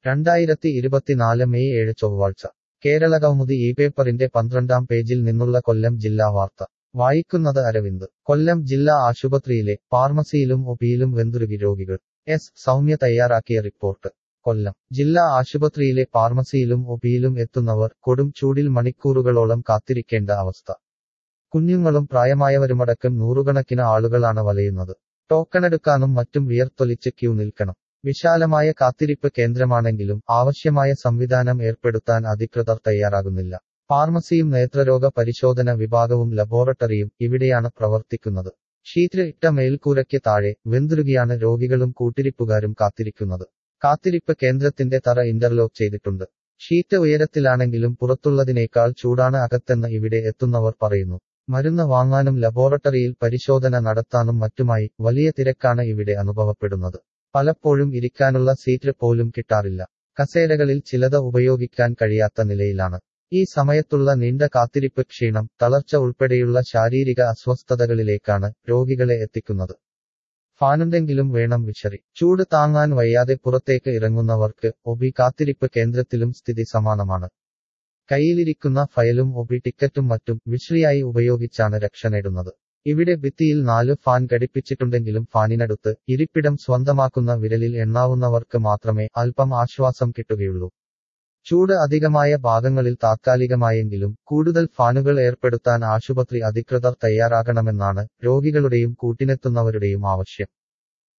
രണ്ടായിരത്തി ഇരുപത്തിനാല് മെയ് ഏഴ് ചൊവ്വാഴ്ച കേരളകൗമുദി ഈ പേപ്പറിന്റെ പന്ത്രണ്ടാം പേജിൽ നിന്നുള്ള കൊല്ലം ജില്ലാ വാർത്ത വായിക്കുന്നത് അരവിന്ദ് കൊല്ലം ജില്ലാ ആശുപത്രിയിലെ ഫാർമസിയിലും ഒപിയിലും വെന്തുരുകി രോഗികൾ എസ് സൗമ്യ തയ്യാറാക്കിയ റിപ്പോർട്ട് കൊല്ലം ജില്ലാ ആശുപത്രിയിലെ ഫാർമസിയിലും ഒപിയിലും എത്തുന്നവർ കൊടും ചൂടിൽ മണിക്കൂറുകളോളം കാത്തിരിക്കേണ്ട അവസ്ഥ കുഞ്ഞുങ്ങളും പ്രായമായവരുമടക്കം നൂറുകണക്കിന് ആളുകളാണ് വലയുന്നത് ടോക്കണെടുക്കാനും മറ്റും വിയർത്തൊലിച്ച് ക്യൂ നിൽക്കണം വിശാലമായ കാത്തിരിപ്പ് കേന്ദ്രമാണെങ്കിലും ആവശ്യമായ സംവിധാനം ഏർപ്പെടുത്താൻ അധികൃതർ തയ്യാറാകുന്നില്ല ഫാർമസിയും നേത്രരോഗ പരിശോധന വിഭാഗവും ലബോറട്ടറിയും ഇവിടെയാണ് പ്രവർത്തിക്കുന്നത് ഷീറ്റ് ഇട്ട മേൽക്കൂരയ്ക്ക് താഴെ വെന്തുരുകിയാണ് രോഗികളും കൂട്ടിരിപ്പുകാരും കാത്തിരിക്കുന്നത് കാത്തിരിപ്പ് കേന്ദ്രത്തിന്റെ തറ ഇന്റർലോക്ക് ചെയ്തിട്ടുണ്ട് ഷീറ്റ് ഉയരത്തിലാണെങ്കിലും പുറത്തുള്ളതിനേക്കാൾ ചൂടാണ് അകത്തെന്ന് ഇവിടെ എത്തുന്നവർ പറയുന്നു മരുന്ന് വാങ്ങാനും ലബോറട്ടറിയിൽ പരിശോധന നടത്താനും മറ്റുമായി വലിയ തിരക്കാണ് ഇവിടെ അനുഭവപ്പെടുന്നത് പലപ്പോഴും ഇരിക്കാനുള്ള സീറ്റ് പോലും കിട്ടാറില്ല കസേരകളിൽ ചിലത് ഉപയോഗിക്കാൻ കഴിയാത്ത നിലയിലാണ് ഈ സമയത്തുള്ള നീണ്ട കാത്തിരിപ്പ് ക്ഷീണം തളർച്ച ഉൾപ്പെടെയുള്ള ശാരീരിക അസ്വസ്ഥതകളിലേക്കാണ് രോഗികളെ എത്തിക്കുന്നത് ഫാനുണ്ടെങ്കിലും വേണം വിശറി ചൂട് താങ്ങാൻ വയ്യാതെ പുറത്തേക്ക് ഇറങ്ങുന്നവർക്ക് ഒബി കാത്തിരിപ്പ് കേന്ദ്രത്തിലും സ്ഥിതി സമാനമാണ് കയ്യിലിരിക്കുന്ന ഫയലും ഒബി ടിക്കറ്റും മറ്റും വിശ്രിയായി ഉപയോഗിച്ചാണ് രക്ഷ നേടുന്നത് ഇവിടെ ഭിത്തിയിൽ നാല് ഫാൻ ഘടിപ്പിച്ചിട്ടുണ്ടെങ്കിലും ഫാനിനടുത്ത് ഇരിപ്പിടം സ്വന്തമാക്കുന്ന വിരലിൽ എണ്ണാവുന്നവർക്ക് മാത്രമേ അല്പം ആശ്വാസം കിട്ടുകയുള്ളൂ ചൂട് അധികമായ ഭാഗങ്ങളിൽ താത്കാലികമായെങ്കിലും കൂടുതൽ ഫാനുകൾ ഏർപ്പെടുത്താൻ ആശുപത്രി അധികൃതർ തയ്യാറാകണമെന്നാണ് രോഗികളുടെയും കൂട്ടിനെത്തുന്നവരുടെയും ആവശ്യം